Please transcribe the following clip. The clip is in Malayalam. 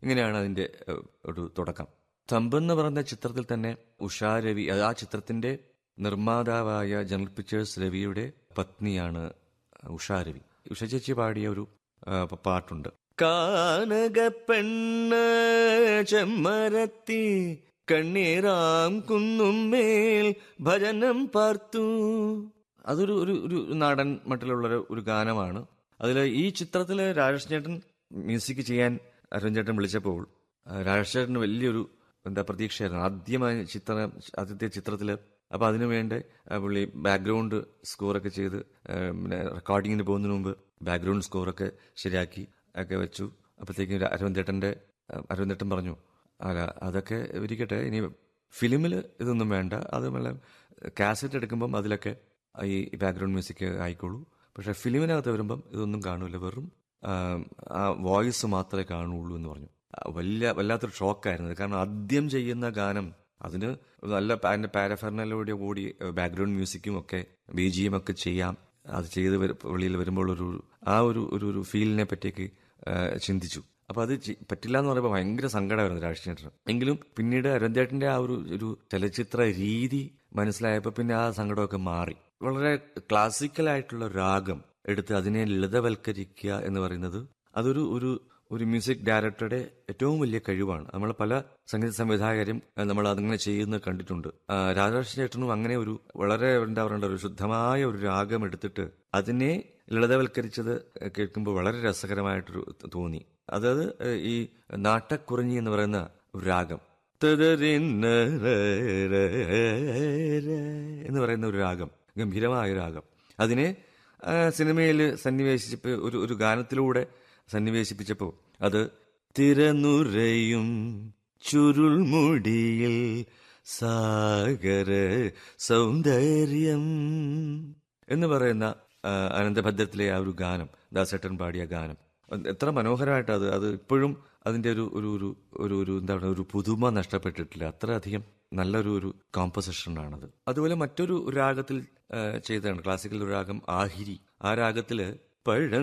ഇങ്ങനെയാണ് അതിന്റെ ഏഹ്, ഒരു തുടക്കം തമ്പ് എന്ന് പറയുന്ന ചിത്രത്തിൽ തന്നെ ഉഷാ രവി അത് ആ ചിത്രത്തിന്റെ നിർമ്മാതാവായ ജനറൽ പിക്ചേഴ്സ് രവിയുടെ പത്നിയാണ് ഉഷാ രവി ഉഷ ചേച്ചി പാടിയ ഒരു ആ, പ- പാട്ടുണ്ട് കാനക പെണ്ണ് ചെമ്മരത്തി കണ്ണീരാം കുന്നുമ്മേൽ ഭജനം പാർത്തു അതൊരു ഒരു ഒരു നാടൻ മട്ടിലുള്ള ഒരു- ഒരു ഗാനമാണ് അതിൽ ഈ ചിത്രത്തിൽ രാജേഷ് ചേട്ടൻ മ്യൂസിക് ചെയ്യാൻ അരുൺ ചേട്ടൻ വിളിച്ചപ്പോൾ ആ, രാജേഷ് ചേട്ടന് വലിയൊരു എന്താ പ്രതീക്ഷയായിരുന്നു ആദ്യമായി ചിത്രം ആദ്യത്തെ ചിത്രത്തില് അപ്പൊ അതിനു വേണ്ടി ആ, പുള്ളി ബാക്ക്ഗ്രൗണ്ട് സ്കോറൊക്കെ ചെയ്ത് ആ, പിന്നെ റെക്കോർഡിങ്ങിന് പോകുന്നതിന് മുമ്പ് ബാക്ക്ഗ്രൗണ്ട് സ്കോറൊക്കെ ശരിയാക്കി ഒക്കെ വെച്ചു അപ്പോഴത്തേക്കും അരവിന്ദേട്ടന്റെ അരവിന്ദേട്ടൻ പറഞ്ഞു അല്ല അതൊക്കെ ഇരിക്കട്ടെ ഇനി ഫിലിമിൽ ഇതൊന്നും വേണ്ട അത് വല്ല കാസറ്റ് എടുക്കുമ്പം അതിലൊക്കെ ഈ ബാക്ക്ഗ്രൗണ്ട് മ്യൂസിക് ആയിക്കോളൂ പക്ഷെ ഫിലിമിനകത്ത് വരുമ്പം ഇതൊന്നും കാണൂല വെറും ആ, ആ വോയിസ് മാത്രമേ കാണുള്ളൂ എന്ന് പറഞ്ഞു ആ, വലിയ വല്ലാത്തൊരു ഷോക്കായിരുന്നു ഇത്. കാരണം ആദ്യം ചെയ്യുന്ന ഗാനം അതിന് നല്ല പാ- അതിന്റെ പാരഫെർണലോടെ കൂടി ബാക്ക്ഗ്രൗണ്ട് മ്യൂസിക്കും ഒക്കെ ബി ജി എം ഒക്കെ ചെയ്യാം അത് ചെയ്ത് വരു- വെളിയിൽ വരുമ്പോൾ ഒരു ആ ഒരു ഒരു ഒരു ഫീലിനെ പറ്റിയൊക്കെ ആ, ചിന്തിച്ചു അപ്പൊ അത് ചി- പറ്റില്ല എന്ന് പറയുമ്പോൾ ഭയങ്കര സങ്കടമായിരുന്നു രാഷ്ട്രീയത്തിന് എങ്കിലും പിന്നീട് അരുൺചേട്ടന്റെ ആ ഒരു ഒരു ചലച്ചിത്ര രീതി മനസ്സിലായപ്പോൾ പിന്നെ ആ സങ്കടമൊക്കെ മാറി വളരെ ക്ലാസിക്കൽ ആയിട്ടുള്ള രാഗം എടുത്ത് അതിനെ ലളിതവൽക്കരിക്കുക എന്ന് പറയുന്നത് അതൊരു ഒരു ഒരു മ്യൂസിക് ഡയറക്ടറുടെ ഏറ്റവും വലിയ കഴിവാണ് നമ്മൾ പല സംഗീത സംവിധായകരും അഹ് നമ്മൾ അതിങ്ങനെ ചെയ്യുന്നത് കണ്ടിട്ടുണ്ട് ആ, രാധാകൃഷ്ണ ചേട്ടനും അങ്ങനെ ഒരു വളരെ എന്താ പറയേണ്ട ഒരു ശുദ്ധമായ ഒരു രാഗം എടുത്തിട്ട് അതിനെ ലളിതവൽക്കരിച്ചത് കേൾക്കുമ്പോൾ വളരെ രസകരമായിട്ടൊരു തോന്നി അതായത് ഏഹ്, ഈ നാട്ടക്കുറിഞ്ഞി എന്ന് പറയുന്ന ഒരു രാഗം തദരിന്ന എന്ന് പറയുന്ന ഒരു രാഗം ഗംഭീരമായ ഒരു രാഗം അതിനെ സിനിമയിൽ സന്നിവേശിച്ചപ്പോൾ ഒരു ഒരു ഗാനത്തിലൂടെ സന്നിവേശിപ്പിച്ചപ്പോൾ അത് തിരനുരയും ചുരുൾമുടിയിൽ സാഗര സൗന്ദര്യം എന്ന് പറയുന്ന ആ, അനന്തഭദ്രത്തിലെ ആ ഒരു ഗാനം ദാസേട്ടൻ പാടിയ ഗാനം അത് എത്ര മനോഹരമായിട്ട് അത് അത് ഇപ്പോഴും അതിന്റെ ഒരു ഒരു ഒരു ഒരു ഒരു എന്താ പറയുക ഒരു പുതുമ നഷ്ടപ്പെട്ടിട്ടില്ല അത്രയധികം നല്ലൊരു ഒരു കോമ്പസിഷനാണത് അതുപോലെ മറ്റൊരു രാഗത്തിൽ ആ, ചെയ്തതാണ് ക്ലാസിക്കൽ ഒരു രാഗം ആഹിരി ആ രാഗത്തില് പഴം